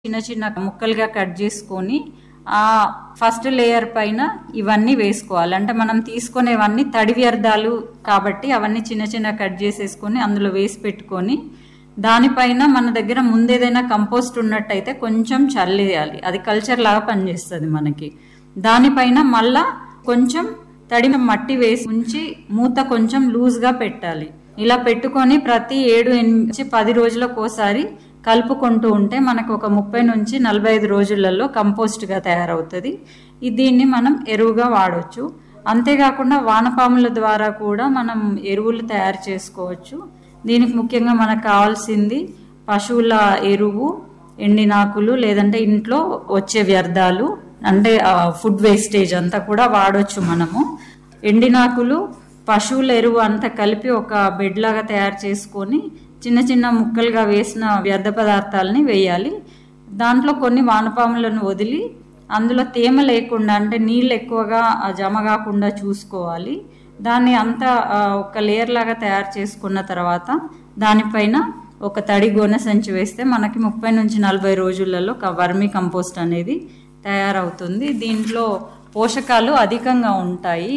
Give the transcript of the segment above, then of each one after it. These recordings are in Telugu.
చిన్న చిన్న ముక్కలుగా కట్ చేసుకొని ఆ ఫస్ట్ లేయర్ పైన ఇవన్నీ వేసుకోవాలి అంటే మనం తీసుకునేవన్నీ తడి వ్యర్థాలు కాబట్టి అవన్నీ చిన్న చిన్న కట్ చేసేసుకొని అందులో వేసి పెట్టుకొని దానిపైన మన దగ్గర ముందేదైనా కంపోస్ట్ ఉన్నట్టయితే కొంచెం చల్లేయాలి అది కల్చర్ లాగా పనిచేస్తుంది మనకి దానిపైన మళ్ళా కొంచెం తడిన మట్టి వేసి ఉంచి మూత కొంచెం లూజ్గా పెట్టాలి ఇలా పెట్టుకొని ప్రతి ఏడు నుంచి పది రోజులకు ఒకసారి కలుపుకుంటూ ఉంటే మనకు ఒక ముప్పై నుంచి నలభై ఐదు రోజులలో కంపోస్ట్గా తయారవుతుంది ఈ దీన్ని మనం ఎరువుగా వాడవచ్చు అంతేకాకుండా వానపాముల ద్వారా కూడా మనం ఎరువులు తయారు చేసుకోవచ్చు దీనికి ముఖ్యంగా మనకు కావాల్సింది పశువుల ఎరువు ఎండినాకులు లేదంటే ఇంట్లో వచ్చే వ్యర్థాలు అంటే ఫుడ్ వేస్టేజ్ అంతా కూడా వాడొచ్చు మనము ఎండినాకులు పశువుల ఎరువు అంతా కలిపి ఒక బెడ్ లాగా తయారు చేసుకొని చిన్న చిన్న ముక్కలుగా వేసిన వ్యర్థ పదార్థాలని వేయాలి దాంట్లో కొన్ని వానపాములను వదిలి అందులో తేమ లేకుండా అంటే నీళ్ళు ఎక్కువగా జమ కాకుండా చూసుకోవాలి దాన్ని అంతా ఒక లేయర్ లాగా తయారు చేసుకున్న తర్వాత దానిపైన ఒక తడి గోనె సంచి వేస్తే మనకి ముప్పై నుంచి నలభై రోజులలో వర్మీ కంపోస్ట్ అనేది తయారవుతుంది దీంట్లో పోషకాలు అధికంగా ఉంటాయి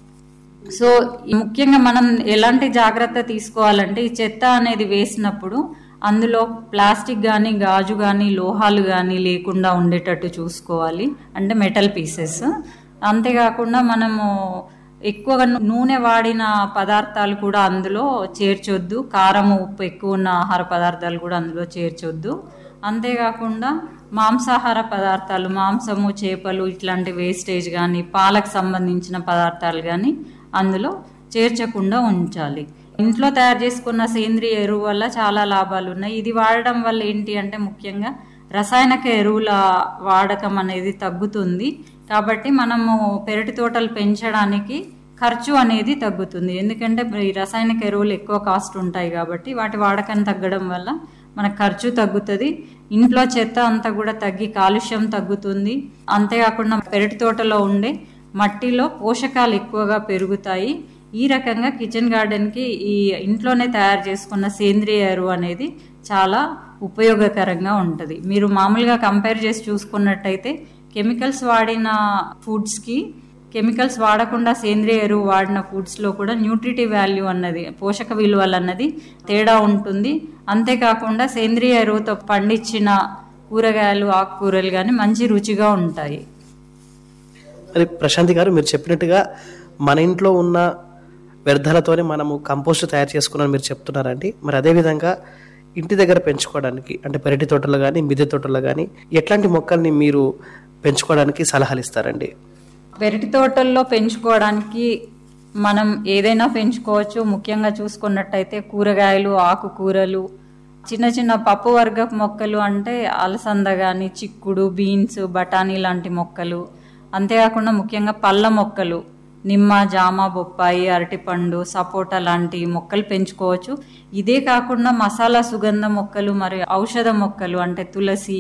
సో ముఖ్యంగా మనం ఎలాంటి జాగ్రత్త తీసుకోవాలంటే ఈ చెత్త అనేది వేసినప్పుడు అందులో ప్లాస్టిక్ కానీ గాజు కానీ లోహాలు కానీ లేకుండా ఉండేటట్టు చూసుకోవాలి అంటే మెటల్ పీసెస్ అంతేకాకుండా మనము ఎక్కువగా నూనె వాడిన పదార్థాలు కూడా అందులో చేర్చొద్దు కారం ఉప్పు ఎక్కువ ఉన్న ఆహార పదార్థాలు కూడా అందులో చేర్చొద్దు అంతేకాకుండా మాంసాహార పదార్థాలు మాంసము చేపలు ఇట్లాంటి వేస్టేజ్ కానీ పాలకు సంబంధించిన పదార్థాలు కానీ అందులో చేర్చకుండా ఉంచాలి ఇంట్లో తయారు చేసుకున్న సేంద్రియ ఎరువు వల్ల చాలా లాభాలు ఉన్నాయి ఇది వాడడం వల్ల ఏంటి అంటే ముఖ్యంగా రసాయనిక ఎరువుల వాడకం అనేది తగ్గుతుంది కాబట్టి మనము పెరటి తోటలు పెంచడానికి ఖర్చు అనేది తగ్గుతుంది ఎందుకంటే ఈ రసాయనిక ఎరువులు ఎక్కువ కాస్ట్ ఉంటాయి కాబట్టి వాటి వాడకం తగ్గడం వల్ల మన ఖర్చు తగ్గుతుంది ఇంట్లో చెత్త అంతా కూడా తగ్గి కాలుష్యం తగ్గుతుంది అంతేకాకుండా పెరటి తోటలో ఉండే మట్టిలో పోషకాలు ఎక్కువగా పెరుగుతాయి ఈ రకంగా కిచెన్ గార్డెన్కి ఈ ఇంట్లోనే తయారు చేసుకున్న సేంద్రియ ఎరువు అనేది చాలా ఉపయోగకరంగా ఉంటుంది మీరు మామూలుగా కంపేర్ చేసి చూసుకున్నట్టయితే కెమికల్స్ వాడిన ఫుడ్స్కి కెమికల్స్ వాడకుండా సేంద్రియ ఎరువు వాడిన ఫుడ్స్లో కూడా న్యూట్రిటివ్ వాల్యూ అన్నది పోషక విలువలు అన్నది తేడా ఉంటుంది అంతేకాకుండా సేంద్రియ ఎరువుతో పండించిన కూరగాయలు ఆకుకూరలు కానీ మంచి రుచిగా ఉంటాయి మరి ప్రశాంతి గారు మీరు చెప్పినట్టుగా మన ఇంట్లో ఉన్న వ్యర్థాలతోనే మనము కంపోస్ట్ తయారు చేసుకున్నాను మీరు చెప్తున్నారండి మరి అదేవిధంగా ఇంటి దగ్గర పెంచుకోవడానికి అంటే పెరటి తోటలో కానీ మిద్దె తోటలో కానీ ఎట్లాంటి మొక్కల్ని మీరు పెంచుకోవడానికి సలహాలు ఇస్తారండి పెరటి తోటల్లో పెంచుకోవడానికి మనం ఏదైనా పెంచుకోవచ్చు ముఖ్యంగా చూసుకున్నట్టయితే కూరగాయలు ఆకుకూరలు చిన్న చిన్న పప్పు వర్గపు మొక్కలు అంటే అలసంద కానీ చిక్కుడు బీన్స్ బఠానీ లాంటి మొక్కలు అంతేకాకుండా ముఖ్యంగా పళ్ళ మొక్కలు నిమ్మ జామ బొప్పాయి అరటిపండు సపోటా లాంటి మొక్కలు పెంచుకోవచ్చు ఇదే కాకుండా మసాలా సుగంధ మొక్కలు మరియు ఔషధ మొక్కలు అంటే తులసి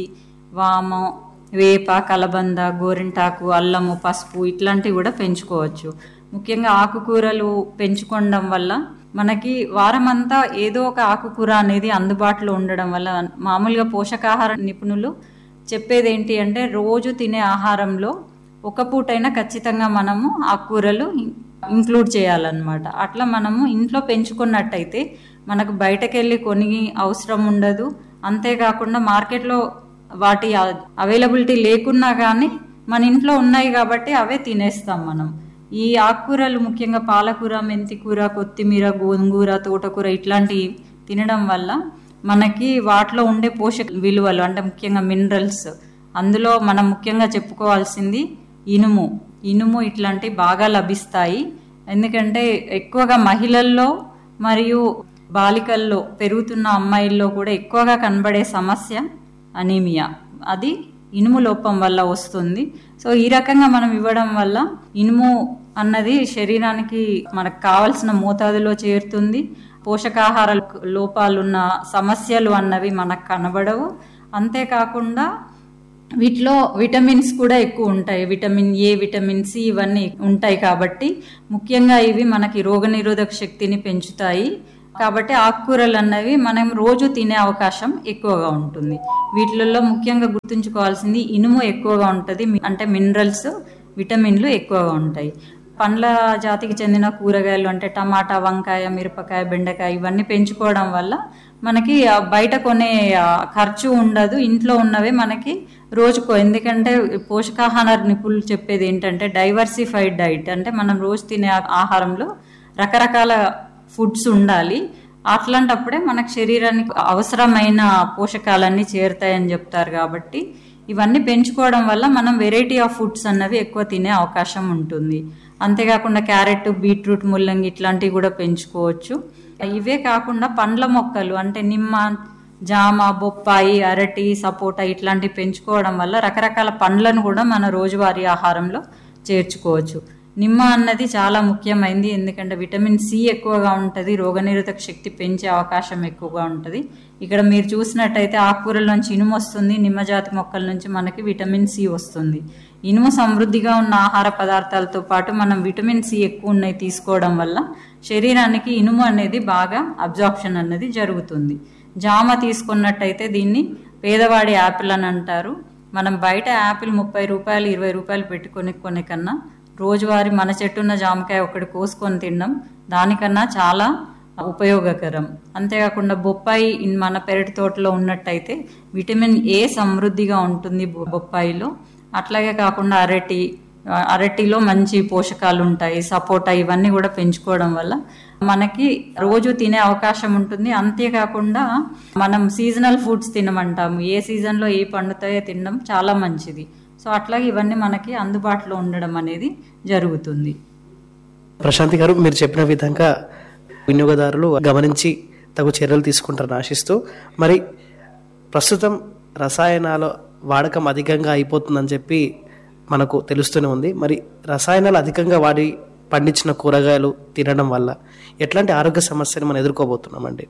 వామ వేప కలబంద గోరింటాకు అల్లము పసుపు ఇట్లాంటివి కూడా పెంచుకోవచ్చు ముఖ్యంగా ఆకుకూరలు పెంచుకోవడం వల్ల మనకి వారమంతా ఏదో ఒక ఆకుకూర అనేది అందుబాటులో ఉండడం వల్ల మామూలుగా పోషకాహార నిపుణులు చెప్పేది ఏంటి అంటే రోజు తినే ఆహారంలో ఒక పూటైనా ఖచ్చితంగా మనము ఆకుకూరలు ఇంక్లూడ్ చేయాలన్నమాట అట్లా మనము ఇంట్లో పెంచుకున్నట్టయితే మనకు బయటకెళ్ళి కొని అవసరం ఉండదు అంతేకాకుండా మార్కెట్లో వాటి అవైలబిలిటీ లేకున్నా కానీ మన ఇంట్లో ఉన్నాయి కాబట్టి అవే తినేస్తాం మనం ఈ ఆకుకూరలు ముఖ్యంగా పాలకూర మెంతికూర కొత్తిమీర గోంగూర తోటకూర ఇట్లాంటివి తినడం వల్ల మనకి వాటిలో ఉండే పోషక విలువలు అంటే ముఖ్యంగా మినరల్స్ అందులో మనం ముఖ్యంగా చెప్పుకోవాల్సింది ఇనుము ఇనుము ఇట్లాంటివి బాగా లభిస్తాయి ఎందుకంటే ఎక్కువగా మహిళల్లో మరియు బాలికల్లో పెరుగుతున్న అమ్మాయిల్లో కూడా ఎక్కువగా కనబడే సమస్య అనీమియా అది ఇనుము లోపం వల్ల వస్తుంది సో ఈ రకంగా మనం ఇవ్వడం వల్ల ఇనుము అన్నది శరీరానికి మనకు కావలసిన మోతాదులో చేరుతుంది పోషకాహార లోపాలున్న సమస్యలు అన్నవి మనకు కనబడవు అంతేకాకుండా వీటిలో విటమిన్స్ కూడా ఎక్కువ ఉంటాయి విటమిన్ ఏ విటమిన్ సి ఇవన్నీ ఉంటాయి కాబట్టి ముఖ్యంగా ఇవి మనకి రోగనిరోధక శక్తిని పెంచుతాయి కాబట్టి ఆకుకూరలు అన్నవి మనం రోజు తినే అవకాశం ఎక్కువగా ఉంటుంది వీటిలలో ముఖ్యంగా గుర్తుంచుకోవాల్సింది ఇనుము ఎక్కువగా ఉంటుంది అంటే మినరల్స్ విటమిన్లు ఎక్కువగా ఉంటాయి పండ్ల జాతికి చెందిన కూరగాయలు అంటే టమాటా వంకాయ మిరపకాయ బెండకాయ ఇవన్నీ పెంచుకోవడం వల్ల మనకి ఆ బయట కొనే ఆ, ఖర్చు ఉండదు ఇంట్లో ఉన్నవే మనకి రోజుకో ఎందుకంటే పోషకాహార నిపుణులు చెప్పేది ఏంటంటే డైవర్సిఫైడ్ డైట్ అంటే మనం రోజు తినే ఆ- ఆహారంలో రకరకాల ఫుడ్స్ ఉండాలి అట్లాంటప్పుడే మనకు శరీరానికి అవసరమైన పోషకాలన్నీ చేరుతాయని చెప్తారు కాబట్టి ఇవన్నీ పెంచుకోవడం వల్ల మనం వెరైటీ ఆఫ్ ఫుడ్స్ అన్నవి ఎక్కువ తినే అవకాశం ఉంటుంది అంతేకాకుండా క్యారెట్ బీట్రూట్ ముల్లంగి ఇట్లాంటివి కూడా పెంచుకోవచ్చు ఇవే కాకుండా పండ్ల మొక్కలు అంటే నిమ్మ జామ బొప్పాయి అరటి సపోటా ఇట్లాంటివి పెంచుకోవడం వల్ల రకరకాల పండ్లను కూడా మన రోజువారీ ఆహారంలో చేర్చుకోవచ్చు నిమ్మ అన్నది చాలా ముఖ్యమైనది ఎందుకంటే విటమిన్ సి ఎక్కువగా ఉంటుంది రోగనిరోధక శక్తి పెంచే అవకాశం ఎక్కువగా ఉంటుంది ఇక్కడ మీరు చూసినట్టయితే ఆకుకూరల నుంచి ఇనుము వస్తుంది నిమ్మజాతి మొక్కల నుంచి మనకి విటమిన్ సి వస్తుంది ఇనుము సమృద్ధిగా ఉన్న ఆహార పదార్థాలతో పాటు మనం విటమిన్ సి ఎక్కువ ఉన్నాయి తీసుకోవడం వల్ల శరీరానికి ఇనుము అనేది బాగా అబ్జార్ప్షన్ అనేది జరుగుతుంది జామ తీసుకున్నట్టయితే దీన్ని పేదవాడి యాపిల్ అని అంటారు మనం బయట యాపిల్ ముప్పై రూపాయలు ఇరవై రూపాయలు పెట్టుకొని కొనే కన్నా రోజువారీ మన చెట్టున్న జామకాయ ఒకటి కోసుకొని తినడం దానికన్నా చాలా ఉపయోగకరం అంతేకాకుండా బొప్పాయి ఇన్ మన పెరటి తోటలో ఉన్నట్టయితే విటమిన్ ఏ సమృద్ధిగా ఉంటుంది బొ- బొప్పాయిలో అట్లాగే కాకుండా అరటి ఆ, అరటిలో మంచి పోషకాలు ఉంటాయి సపోటా ఇవన్నీ కూడా పెంచుకోవడం వల్ల మనకి రోజు తినే అవకాశం ఉంటుంది అంతేకాకుండా మనం సీజనల్ ఫుడ్స్ తినమంటాము ఏ సీజన్లో ఏ పండుతాయో తినడం చాలా మంచిది సో అట్లాగే ఇవన్నీ మనకి అందుబాటులో ఉండడం అనేది జరుగుతుంది ప్రశాంతి గారు మీరు చెప్పిన విధంగా వినియోగదారులు గమనించి తగు చర్యలు తీసుకుంటారని ఆశిస్తూ మరి ప్రస్తుతం రసాయనాల వాడకం అధికంగా అయిపోతుందని చెప్పి మనకు తెలుస్తూనే ఉంది మరి రసాయనాలు అధికంగా వాడి పండించిన కూరగాయలు తినడం వల్ల ఎట్లాంటి ఆరోగ్య సమస్యలు మనం ఎదుర్కోబోతున్నామండి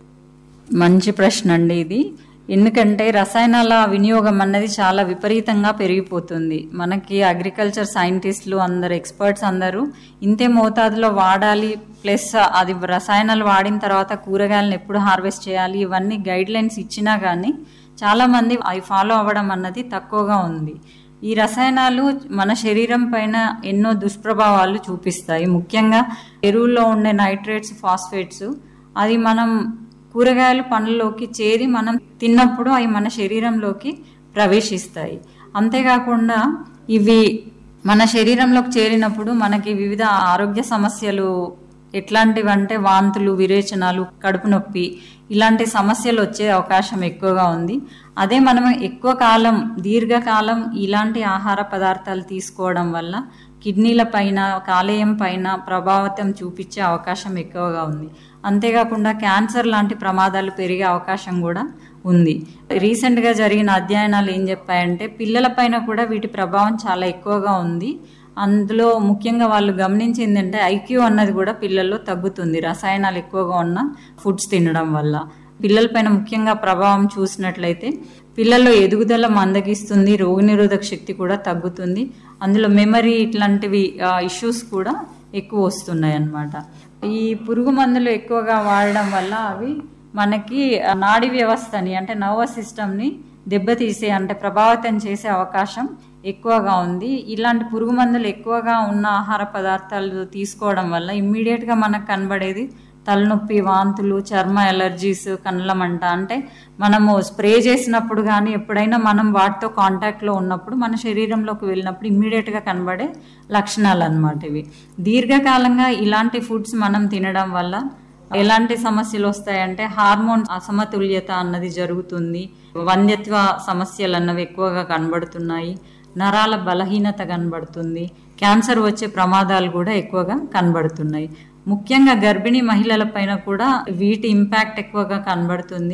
మంచి ప్రశ్న అండి ఇది ఎందుకంటే రసాయనాల వినియోగం అన్నది చాలా విపరీతంగా పెరిగిపోతుంది మనకి అగ్రికల్చర్ సైంటిస్టులు అందరు ఎక్స్పర్ట్స్ అందరూ ఇంతే మోతాదులో వాడాలి ప్లస్ అది రసాయనాలు వాడిన తర్వాత కూరగాయలను ఎప్పుడు హార్వెస్ట్ చేయాలి ఇవన్నీ గైడ్ లైన్స్ ఇచ్చినా కానీ చాలా మంది అవి ఫాలో అవ్వడం అన్నది తక్కువగా ఉంది ఈ రసాయనాలు మన శరీరం పైన ఎన్నో దుష్ప్రభావాలు చూపిస్తాయి ముఖ్యంగా ఎరువుల్లో ఉండే నైట్రేట్స్ ఫాస్ఫేట్స్ అది మనం కూరగాయలు పండ్లలోకి చేరి మనం తిన్నప్పుడు అవి మన శరీరంలోకి ప్రవేశిస్తాయి అంతేకాకుండా ఇవి మన శరీరంలోకి చేరినప్పుడు మనకి వివిధ ఆరోగ్య సమస్యలు ఎట్లాంటివంటే వాంతులు విరేచనాలు కడుపు నొప్పి ఇలాంటి సమస్యలు వచ్చే అవకాశం ఎక్కువగా ఉంది అదే మనం ఎక్కువ కాలం దీర్ఘకాలం ఇలాంటి ఆహార పదార్థాలు తీసుకోవడం వల్ల కిడ్నీల పైన కాలేయం పైన ప్రభావితం చూపించే అవకాశం ఎక్కువగా ఉంది అంతేకాకుండా క్యాన్సర్ లాంటి ప్రమాదాలు పెరిగే అవకాశం కూడా ఉంది రీసెంట్గా జరిగిన అధ్యయనాలు ఏం చెప్పాయంటే పిల్లల పైన కూడా వీటి ప్రభావం చాలా ఎక్కువగా ఉంది అందులో ముఖ్యంగా వాళ్ళు గమనించింది అంటే ఐక్యూ అన్నది కూడా పిల్లల్లో తగ్గుతుంది రసాయనాలు ఎక్కువగా ఉన్న ఫుడ్స్ తినడం వల్ల పిల్లలపైన ముఖ్యంగా ప్రభావం చూసినట్లయితే పిల్లల్లో ఎదుగుదల మందగిస్తుంది రోగనిరోధక శక్తి కూడా తగ్గుతుంది అందులో మెమరీ ఇట్లాంటివి ఇష్యూస్ కూడా ఎక్కువ వస్తున్నాయి అన్నమాట ఈ పురుగు మందులు ఎక్కువగా వాడడం వల్ల అవి మనకి ఆ, నాడీ వ్యవస్థని అంటే నర్వస్ సిస్టమ్ని దెబ్బతీసే అంటే ప్రభావితం చేసే అవకాశం ఎక్కువగా ఉంది ఇలాంటి పురుగు మందులు ఎక్కువగా ఉన్న ఆహార పదార్థాలు తీసుకోవడం వల్ల ఇమ్మీడియట్గా మనకు కనబడేది తలనొప్పి వాంతులు చర్మ ఎలర్జీస్ కళ్ళ మంట అంటే మనము స్ప్రే చేసినప్పుడు కానీ ఎప్పుడైనా మనం వాటితో కాంటాక్ట్లో ఉన్నప్పుడు మన శరీరంలోకి వెళ్ళినప్పుడు ఇమ్మీడియట్గా కనబడే లక్షణాలు అన్నమాట ఇవి దీర్ఘకాలంగా ఇలాంటి ఫుడ్స్ మనం తినడం వల్ల ఎలాంటి సమస్యలు వస్తాయంటే హార్మోన్ అసమతుల్యత అన్నది జరుగుతుంది వంధ్యత్వ సమస్యలు అన్నవి ఎక్కువగా కనబడుతున్నాయి నరాల బలహీనత కనబడుతుంది క్యాన్సర్ వచ్చే ప్రమాదాలు కూడా ఎక్కువగా కనబడుతున్నాయి ముఖ్యంగా గర్భిణీ మహిళల పైన కూడా వీటి ఇంపాక్ట్ ఎక్కువగా కనబడుతుంది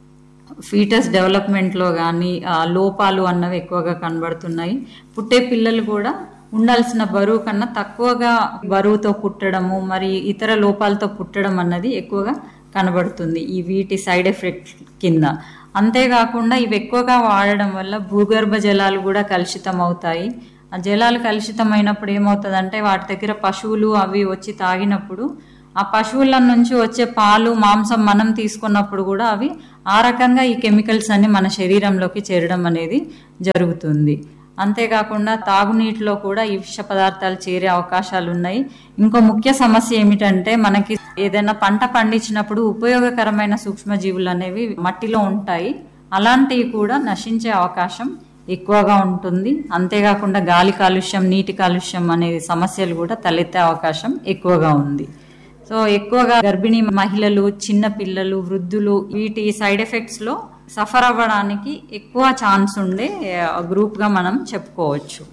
ఫీటస్ డెవలప్మెంట్లో కానీ లోపాలు అన్నవి ఎక్కువగా కనబడుతున్నాయి పుట్టే పిల్లలు కూడా ఉండాల్సిన బరువు కన్నా తక్కువగా బరువుతో పుట్టడము మరి ఇతర లోపాలతో పుట్టడం అన్నది ఎక్కువగా కనబడుతుంది ఈ వీటి సైడ్ ఎఫెక్ట్ కింద అంతేకాకుండా ఇవి ఎక్కువగా వాడడం వల్ల భూగర్భ జలాలు కూడా కలుషితం అవుతాయి ఆ జలాలు కలుషితమైనప్పుడు ఏమవుతుందంటే వాటి దగ్గర పశువులు అవి వచ్చి తాగినప్పుడు ఆ పశువుల నుంచి వచ్చే పాలు మాంసం మనం తీసుకున్నప్పుడు కూడా అవి ఆ రకంగా ఈ కెమికల్స్ అన్ని మన శరీరంలోకి చేరడం అనేది జరుగుతుంది అంతేకాకుండా తాగునీటిలో కూడా ఈ విష పదార్థాలు చేరే అవకాశాలు ఉన్నాయి ఇంకో ముఖ్య సమస్య ఏమిటంటే మనకి ఏదైనా పంట పండించినప్పుడు ఉపయోగకరమైన సూక్ష్మజీవులు అనేవి మట్టిలో ఉంటాయి అలాంటివి కూడా నశించే అవకాశం ఎక్కువగా ఉంటుంది అంతేకాకుండా గాలి కాలుష్యం నీటి కాలుష్యం అనే సమస్యలు కూడా తలెత్తే అవకాశం ఎక్కువగా ఉంది సో ఎక్కువగా గర్భిణీ మహిళలు చిన్న పిల్లలు వృద్ధులు వీటి సైడ్ ఎఫెక్ట్స్ లో సఫర్ అవ్వడానికి ఎక్కువ ఛాన్స్ ఉండే గ్రూప్ గా మనం చెప్పుకోవచ్చు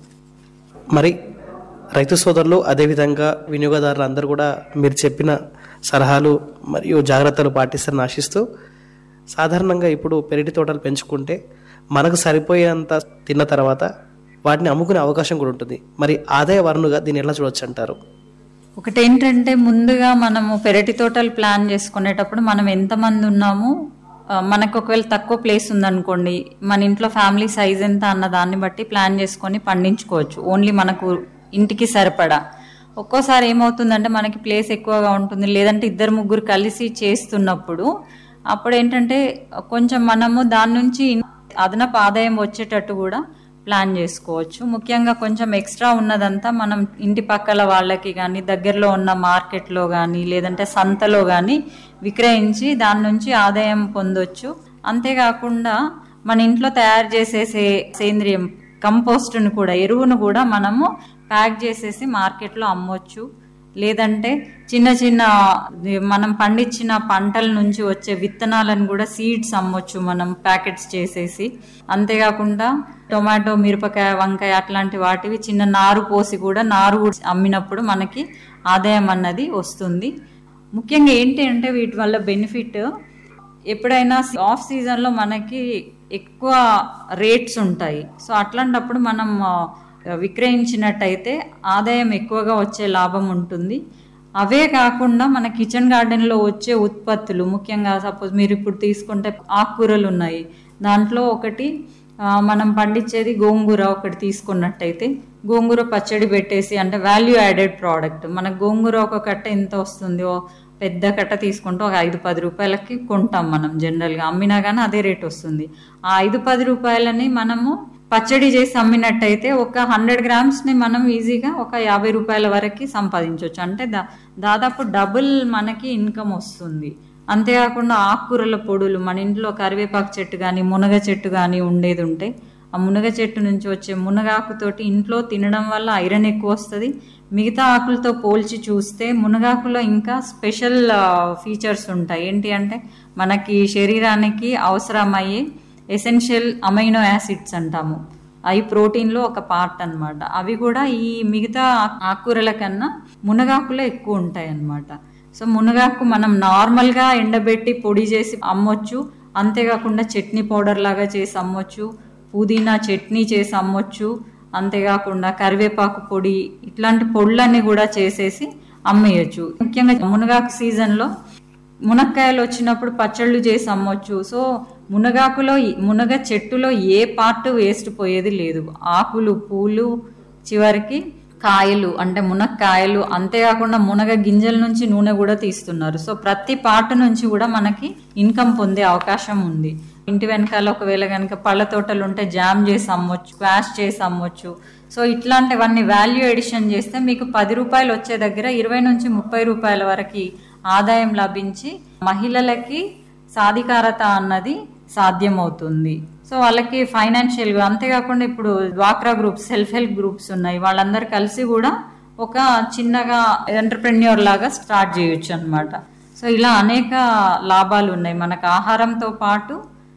మరి రైతు సోదరులు అదేవిధంగా వినియోగదారులు అందరూ కూడా మీరు చెప్పిన సలహాలు మరియు జాగ్రత్తలు పాటిస్తారని ఆశిస్తూ సాధారణంగా ఇప్పుడు పెరటి తోటలు పెంచుకుంటే మనకు సరిపోయేంత తిన్న తర్వాత వాటిని అమ్ముకునే అవకాశం కూడా ఉంటుంది మరి ఆదాయ వనరుగా దీన్ని ఎలా చూడొచ్చు అంటారు ఒకటి ఏంటంటే ముందుగా మనము పెరటి తోటలు ప్లాన్ చేసుకునేటప్పుడు మనం ఎంతమంది ఉన్నాము ఆ, మనకు ఒకవేళ తక్కువ ప్లేస్ ఉందనుకోండి మన ఇంట్లో ఫ్యామిలీ సైజ్ ఎంత అన్న దాన్ని బట్టి ప్లాన్ చేసుకొని పండించుకోవచ్చు ఓన్లీ మనకు ఇంటికి సరిపడా ఒక్కోసారి ఏమవుతుందంటే మనకి ప్లేస్ ఎక్కువగా ఉంటుంది లేదంటే ఇద్దరు ముగ్గురు కలిసి చేస్తున్నప్పుడు అప్పుడు ఏంటంటే కొంచెం మనము దాని నుంచి అదనపు ఆదాయం వచ్చేటట్టు కూడా ప్లాన్ చేసుకోవచ్చు ముఖ్యంగా కొంచెం ఎక్స్ట్రా ఉన్నదంతా మనం ఇంటి పక్కల వాళ్ళకి కానీ దగ్గరలో ఉన్న మార్కెట్లో కానీ లేదంటే సంతలో కానీ విక్రయించి దాని నుంచి ఆదాయం పొందొచ్చు అంతేకాకుండా మన ఇంట్లో తయారు చేసే సే- సేంద్రియం కంపోస్ట్ను కూడా ఎరువును కూడా మనము ప్యాక్ చేసేసి మార్కెట్లో అమ్మొచ్చు లేదంటే చిన్న చిన్న ఇది మనం పండించిన పంటల నుంచి వచ్చే విత్తనాలను కూడా సీడ్స్ అమ్మొచ్చు మనం ప్యాకెట్స్ చేసేసి అంతేకాకుండా టొమాటో మిరపకాయ వంకాయ అట్లాంటి వాటివి చిన్న నారు పోసి కూడా నారు కూడా అమ్మినప్పుడు మనకి ఆదాయం అన్నది వస్తుంది ముఖ్యంగా ఏంటి అంటే వీటి వల్ల బెనిఫిట్ ఎప్పుడైనా ఆఫ్ సీజన్లో మనకి ఎక్కువ రేట్స్ ఉంటాయి సో అట్లాంటప్పుడు మనం ఆ, విక్రయించినట్టయితే ఆదాయం ఎక్కువగా వచ్చే లాభం ఉంటుంది అవే కాకుండా మన కిచెన్ గార్డెన్లో వచ్చే ఉత్పత్తులు ముఖ్యంగా సపోజ్ మీరు ఇప్పుడు తీసుకుంటే ఆకుకూరలు ఉన్నాయి దాంట్లో ఒకటి ఆ, మనం పండించేది గోంగూర ఒకటి తీసుకున్నట్టయితే గోంగూర పచ్చడి పెట్టేసి అంటే వాల్యూ యాడెడ్ ప్రోడక్ట్ మన గోంగూర ఒక కట్ట ఎంత వస్తుంది ఓ పెద్ద కట్ట తీసుకుంటే ఒక ఐదు పది రూపాయలకి కొంటాం మనం జనరల్గా అమ్మినా కానీ అదే రేట్ వస్తుంది ఆ ఐదు పది రూపాయలని మనము పచ్చడి చేసి అమ్మినట్టయితే ఒక హండ్రెడ్ గ్రామ్స్ని మనం ఈజీగా ఒక యాభై రూపాయల వరకు సంపాదించవచ్చు అంటే దా దాదాపు డబుల్ మనకి ఇన్కమ్ వస్తుంది అంతేకాకుండా ఆకుకూరల పొడులు మన ఇంట్లో కరివేపాకు చెట్టు కానీ మునగ చెట్టు కానీ ఉండేది ఉంటే ఆ మునగ చెట్టు నుంచి వచ్చే మునగాకుతోటి ఇంట్లో తినడం వల్ల ఐరన్ ఎక్కువ వస్తుంది మిగతా ఆకులతో పోల్చి చూస్తే మునగాకులో ఇంకా స్పెషల్ ఫీచర్స్ ఉంటాయి ఏంటి అంటే మనకి శరీరానికి అవసరమయ్యే ఎసెన్షియల్ అమైనో యాసిడ్స్ అంటాము అవి ప్రోటీన్లో ఒక పార్ట్ అన్నమాట అవి కూడా ఈ మిగతా ఆకుకూరల కన్నా మునగాకులో ఎక్కువ ఉంటాయి అన్నమాట సో మునగాకు మనం నార్మల్గా ఎండబెట్టి పొడి చేసి అమ్మొచ్చు అంతేకాకుండా చట్నీ పౌడర్ లాగా చేసి అమ్మొచ్చు పుదీనా చట్నీ చేసి అమ్మొచ్చు అంతేకాకుండా కరివేపాకు పొడి ఇట్లాంటి పొడులన్నీ కూడా చేసేసి అమ్మేయచ్చు ముఖ్యంగా మునగాకు సీజన్లో మునక్కాయలు వచ్చినప్పుడు పచ్చళ్ళు చేసి అమ్మొచ్చు సో మునగాకులో మునగ చెట్టులో ఏ పార్ట్ వేస్ట్ పోయేది లేదు ఆకులు పూలు చివరికి కాయలు అంటే మునక్కాయలు అంతేకాకుండా మునగ గింజల నుంచి నూనె కూడా తీస్తున్నారు సో ప్రతి పార్ట్ నుంచి కూడా మనకి ఇన్కమ్ పొందే అవకాశం ఉంది ఇంటి వెనకాల ఒకవేళ కనుక పళ్ళ తోటలు ఉంటే జామ్ చేసి అమ్మొచ్చు క్వాష్ చేసి అమ్మొచ్చు సో ఇట్లాంటివన్నీ వాల్యూ ఎడిషన్ చేస్తే మీకు పది రూపాయలు వచ్చే దగ్గర ఇరవై నుంచి ముప్పై రూపాయల వరకు ఆదాయం లభించి మహిళలకి సాధికారత అన్నది సాధ్యమవుతుంది సో వాళ్ళకి ఫైనాన్షియల్గా అంతేకాకుండా ఇప్పుడు డ్వాక్రా గ్రూప్స్ సెల్ఫ్ హెల్ప్ గ్రూప్స్ ఉన్నాయి వాళ్ళందరూ కలిసి కూడా ఒక చిన్నగా ఎంటర్ప్రెన్యూర్ లాగా స్టార్ట్ చేయొచ్చు అనమాట సో ఇలా అనేక లాభాలు ఉన్నాయి మనకు ఆహారంతో పాటు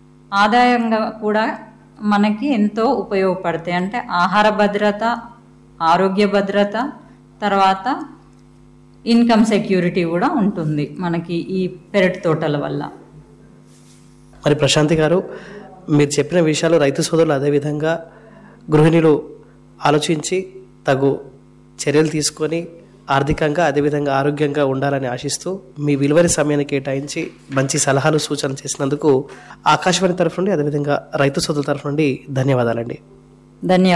ఆదాయంగా కూడా మనకి ఎంతో ఉపయోగపడతాయి అంటే ఆహార భద్రత ఆరోగ్య భద్రత తర్వాత ఇన్కమ్ సెక్యూరిటీ కూడా ఉంటుంది మనకి ఈ పెరటి తోటల వల్ల మరి ప్రశాంతి గారు మీరు చెప్పిన విషయాలు రైతు సోదరులు అదేవిధంగా గృహిణులు ఆలోచించి తగు చర్యలు తీసుకొని ఆర్థికంగా అదేవిధంగా ఆరోగ్యంగా ఉండాలని ఆశిస్తూ మీ విలువైన సమయాన్ని కేటాయించి మంచి సలహాలు సూచనలు చేసినందుకు ఆకాశవాణి తరఫు నుండి అదేవిధంగా రైతు సోదరుల తరఫు నుండి ధన్యవాదాలండి ధన్యవాదాలు